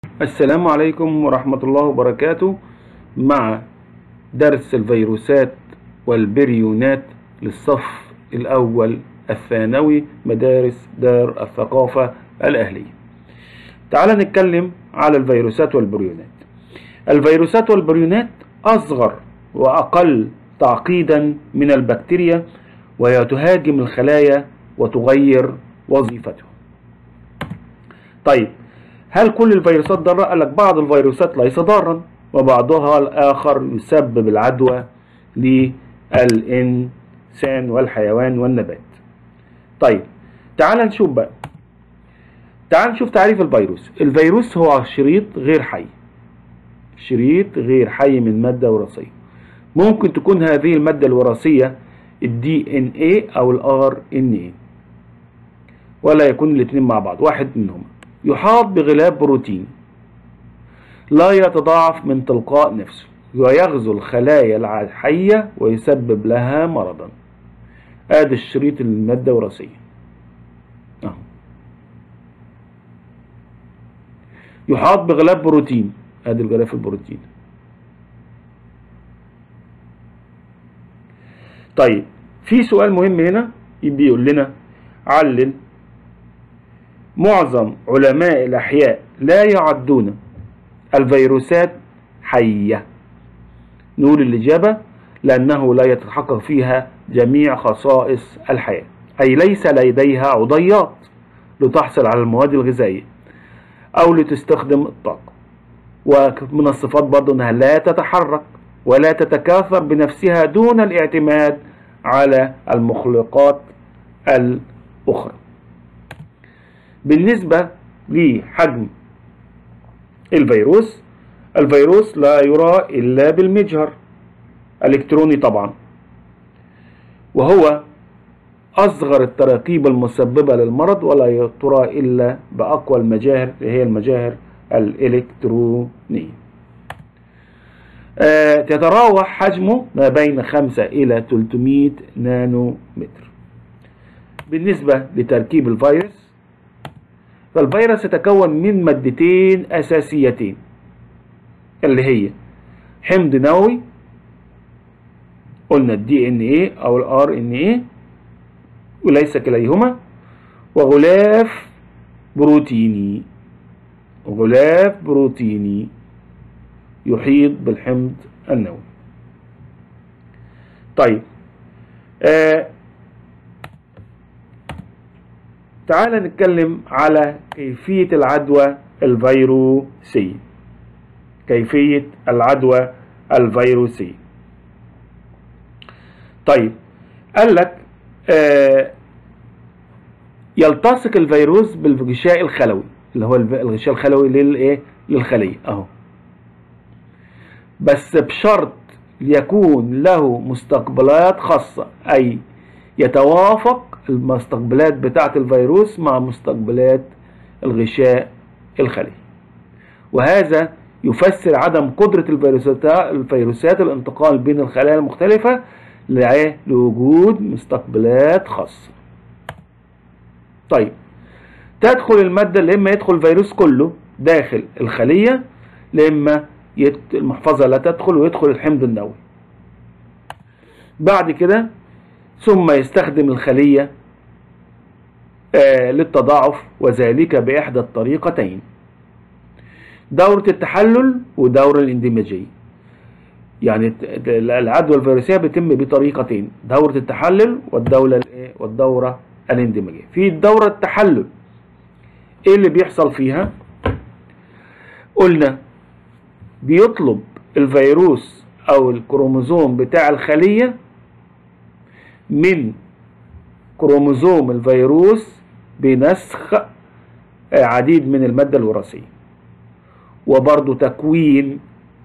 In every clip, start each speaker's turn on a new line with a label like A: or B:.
A: السلام عليكم ورحمة الله وبركاته مع درس الفيروسات والبريونات للصف الأول الثانوي مدارس دار الثقافة الأهلية تعال نتكلم على الفيروسات والبريونات الفيروسات والبريونات أصغر وأقل تعقيدا من البكتيريا وهي تهاجم الخلايا وتغير وظيفتها طيب هل كل الفيروسات ضارة؟ قال لك بعض الفيروسات ليس ضارا وبعضها الآخر يسبب العدوى للإنسان والحيوان والنبات. طيب تعال نشوف بقى. تعال نشوف تعريف الفيروس. الفيروس هو شريط غير حي. شريط غير حي من مادة وراثية. ممكن تكون هذه المادة الوراثية الدي ان اي او الار ان اي. ولا يكون الاثنين مع بعض، واحد منهما. يحاط بغلاف بروتين لا يتضاعف من تلقاء نفسه ويغزو الخلايا الحية ويسبب لها مرضا ادي الشريط المادة الوراثية اهو يحاط بغلاف بروتين ادي الغلاف البروتين طيب في سؤال مهم هنا بيقول لنا علل معظم علماء الأحياء لا يعدون الفيروسات حية نقول الإجابة لأنه لا يتحقق فيها جميع خصائص الحياة أي ليس لديها عضيات لتحصل على المواد الغذائية أو لتستخدم الطاقة ومن الصفات برضو أنها لا تتحرك ولا تتكاثر بنفسها دون الاعتماد على المخلوقات الأخرى بالنسبة لحجم الفيروس الفيروس لا يرى إلا بالمجهر الإلكتروني طبعا وهو أصغر التراكيب المسببة للمرض ولا ترى إلا بأقوى المجاهر اللي هي المجاهر الإلكترونية آه تتراوح حجمه ما بين 5 إلى 300 نانو متر بالنسبة لتركيب الفيروس فالفيروس يتكون من مادتين أساسيتين اللي هي حمض نووي قلنا الدي ان ايه او الار ان ايه وليس كليهما وغلاف بروتيني غلاف بروتيني يحيط بالحمض النووي طيب آه تعال نتكلم على كيفية العدوى الفيروسية كيفية العدوى الفيروسية طيب قال لك آه يلتصق الفيروس بالغشاء الخلوي اللي هو الغشاء الخلوي للايه للخلية اهو بس بشرط يكون له مستقبلات خاصة اي يتوافق المستقبلات بتاعة الفيروس مع مستقبلات الغشاء الخلي وهذا يفسر عدم قدرة الفيروسات الفيروسات الانتقال بين الخلايا المختلفة لوجود مستقبلات خاصة طيب تدخل المادة اللي إما يدخل الفيروس كله داخل الخلية لإما المحفظة لا تدخل ويدخل الحمض النووي بعد كده ثم يستخدم الخلية آه للتضاعف وذلك بإحدى الطريقتين دورة التحلل ودورة الاندماجية يعني العدوى الفيروسية بتتم بطريقتين دورة التحلل والدولة والدورة الاندماجية في دورة التحلل ايه اللي بيحصل فيها قلنا بيطلب الفيروس او الكروموزوم بتاع الخلية من كروموزوم الفيروس بنسخ عديد من المادة الوراثية وبرضو تكوين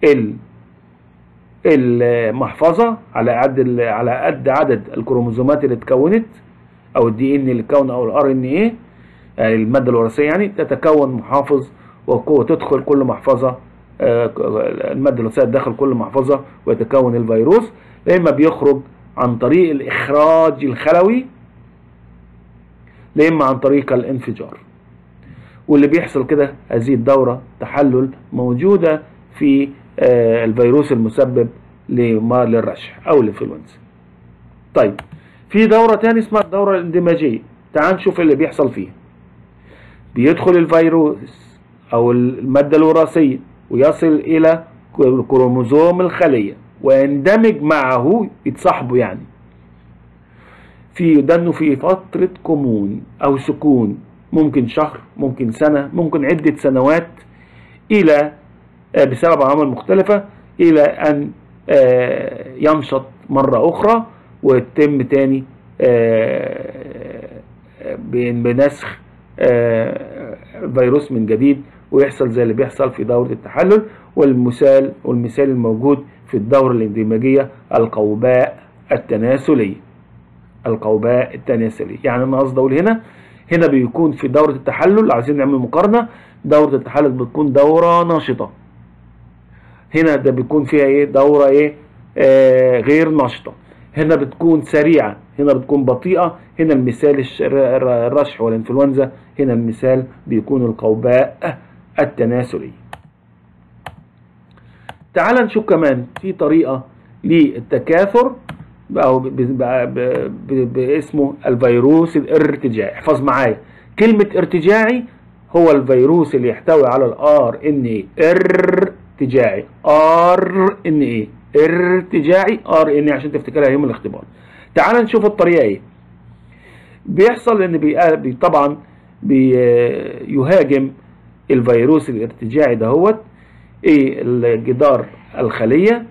A: المحفظة على قد على قد عدد الكروموزومات اللي اتكونت او الدي ان اللي اتكون او الار ان ايه يعني المادة الوراثية يعني تتكون محافظ وتدخل كل محفظة المادة الوراثية داخل كل محفظة ويتكون الفيروس يا اما بيخرج عن طريق الإخراج الخلوي لا إما عن طريق الانفجار واللي بيحصل كده هذه الدورة تحلل موجودة في آه، الفيروس المسبب لما للرشح أو الإنفلونزا طيب في دورة تاني اسمها الدورة الاندماجية تعال نشوف اللي بيحصل فيها بيدخل الفيروس أو المادة الوراثية ويصل إلى كروموزوم الخلية ويندمج معه يتصاحبوا يعني في دنه في فترة كمون أو سكون ممكن شهر ممكن سنة ممكن عدة سنوات إلى آه، بسبب عوامل مختلفة إلى أن آه، ينشط مرة أخرى ويتم تاني آه، بنسخ فيروس من جديد ويحصل زي اللي بيحصل في دورة التحلل والمثال والمثال الموجود في الدورة الاندماجية القوباء التناسلية القوباء التناسلية يعني أنا قصدي أقول هنا هنا بيكون في دورة التحلل عايزين نعمل مقارنة دورة التحلل بتكون دورة نشطة هنا ده بيكون فيها ايه دورة ايه آه غير نشطة هنا بتكون سريعة هنا بتكون بطيئة هنا المثال الرشح والانفلونزا هنا المثال بيكون القوباء التناسلي تعال نشوف كمان في طريقة للتكاثر أو باسمه الفيروس الارتجاعي احفظ معايا كلمة ارتجاعي هو الفيروس اللي يحتوي على الار ان اي ارتجاعي ار ان اي ارتجاعي ار ان عشان تفتكرها يوم الاختبار تعال نشوف الطريقة ايه بيحصل ان بي طبعا بيهاجم الفيروس الارتجاعي دهوت ايه الجدار الخلية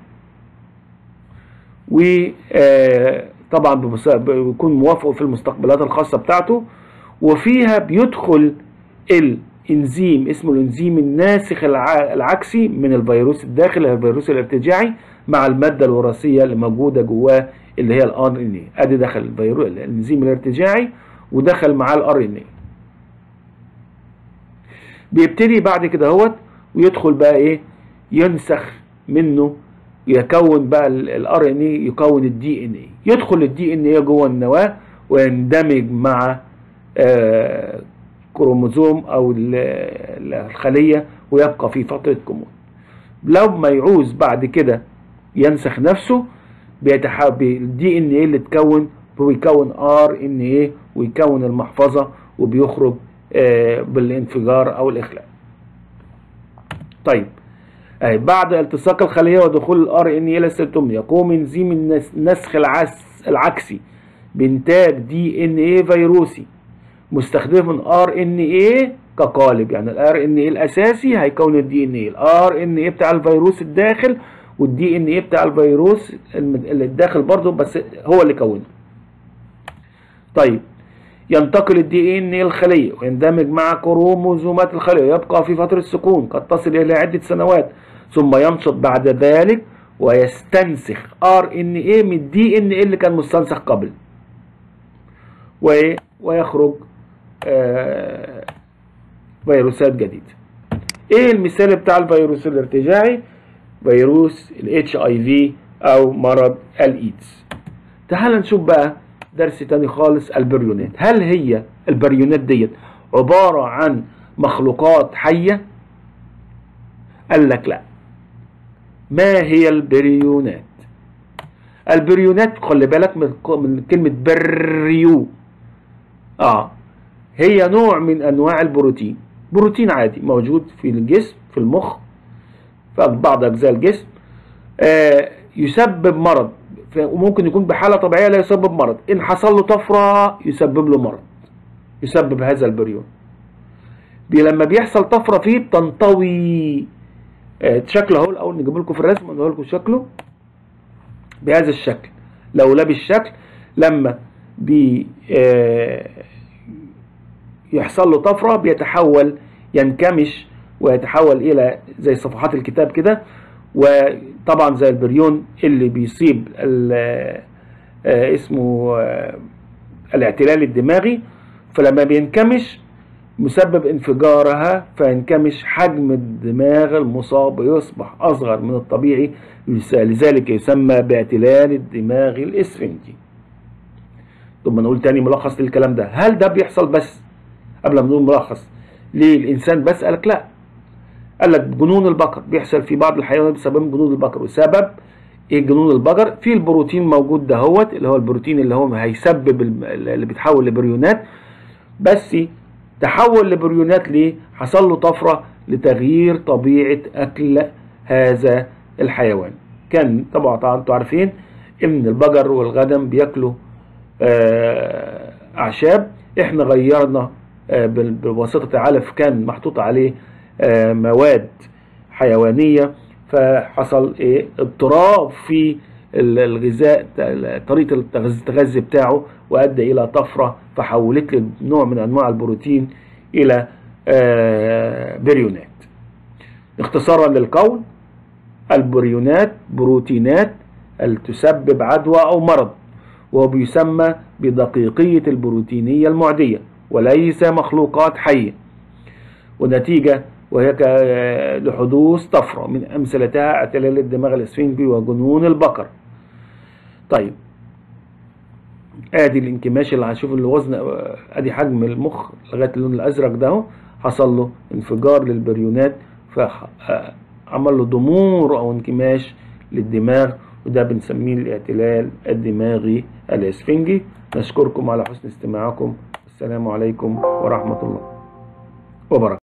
A: وطبعا بيكون موافق في المستقبلات الخاصة بتاعته وفيها بيدخل الانزيم اسمه الانزيم الناسخ العكسي من الفيروس الداخل الفيروس الارتجاعي مع المادة الوراثية اللي موجودة جواه اللي هي الار ان اي ادي دخل الفيروس الانزيم الارتجاعي ودخل معاه الار ان اي بيبتدي بعد كده اهوت ويدخل بقى ايه ينسخ منه يكون بقى الار ان اي يكون الدي ان اي يدخل الدي ان اي جوه النواه ويندمج مع آه كروموزوم او الخليه ويبقى في فتره كمون لو ما يعوز بعد كده ينسخ نفسه بيتحاب الدي ان اي اللي تكون ويكون ار ان اي ويكون المحفظه وبيخرج آه بالانفجار او الاخلاء طيب أي بعد التصاق الخلية ودخول الار ان الى السيتوم يقوم انزيم النسخ العكسي بانتاج دي ان اي فيروسي مستخدما ار ان اي كقالب يعني الار ان اي الاساسي هيكون الدي ان اي الار ان اي بتاع الفيروس الداخل والدي ان اي بتاع الفيروس اللي الداخل برضه بس هو اللي كونه طيب ينتقل الدي ان اي الخليه ويندمج مع كروموزومات الخليه ويبقى في فتره سكون قد تصل الى عده سنوات ثم ينشط بعد ذلك ويستنسخ ار ان اي من الدي ان اي اللي كان مستنسخ قبل ويخرج آه فيروسات جديدة ايه المثال بتاع الفيروس الارتجاعي فيروس الاتش اي في او مرض الايدز تعال نشوف بقى درس تاني خالص البريونات هل هي البريونات ديت عبارة عن مخلوقات حية قال لك لا ما هي البريونات البريونات خلي بالك من كلمة بريو اه هي نوع من انواع البروتين بروتين عادي موجود في الجسم في المخ في بعض اجزاء الجسم آه يسبب مرض وممكن يكون بحالة طبيعية لا يسبب مرض إن حصل له طفرة يسبب له مرض يسبب هذا البريون لما بيحصل طفرة فيه بتنطوي آه شكله اهو الأول نجيب لكم في الرسم نقول لكم شكله بهذا الشكل لو لابس شكل لما بي آه يحصل له طفرة بيتحول ينكمش ويتحول إلى زي صفحات الكتاب كده وطبعا زي البريون اللي بيصيب آه اسمه آه الاعتلال الدماغي فلما بينكمش مسبب انفجارها فينكمش حجم الدماغ المصاب ويصبح أصغر من الطبيعي لذلك يسمى باعتلال الدماغ الإسفنجي ثم نقول تاني ملخص للكلام ده هل ده بيحصل بس قبل ما نقول ملخص ليه الانسان بس قالك لا قال لك جنون البقر بيحصل في بعض الحيوانات بسبب جنون البقر وسبب ايه جنون البقر في البروتين موجود دهوت اللي هو البروتين اللي هو هيسبب الم- اللي بيتحول لبريونات بس تحول لبريونات ليه حصل له طفره لتغيير طبيعه اكل هذا الحيوان كان طبعا طبعا انتوا عارفين ان البقر والغنم بياكلوا آه، اعشاب احنا غيرنا آه، بال- بواسطه علف كان محطوط عليه آه، مواد حيوانيه فحصل ايه اضطراب في ال- الغذاء طريقه التغذ- التغذي بتاعه وادى الى طفره فحولت له نوع من انواع البروتين الى آه، بريونات اختصارا للقول البريونات بروتينات تسبب عدوى او مرض وبيسمى بدقيقية البروتينية المعدية وليس مخلوقات حية ونتيجة وهي ك- لحدوث طفرة من أمثلتها اعتلال الدماغ الإسفنجي وجنون البقر طيب ادي الانكماش اللي هنشوف الوزن ادي حجم المخ لغايه اللون الازرق ده اهو حصل له انفجار للبريونات فعمل له ضمور او انكماش للدماغ وده بنسميه الاعتلال الدماغي الاسفنجي نشكركم على حسن استماعكم السلام عليكم ورحمه الله وبركاته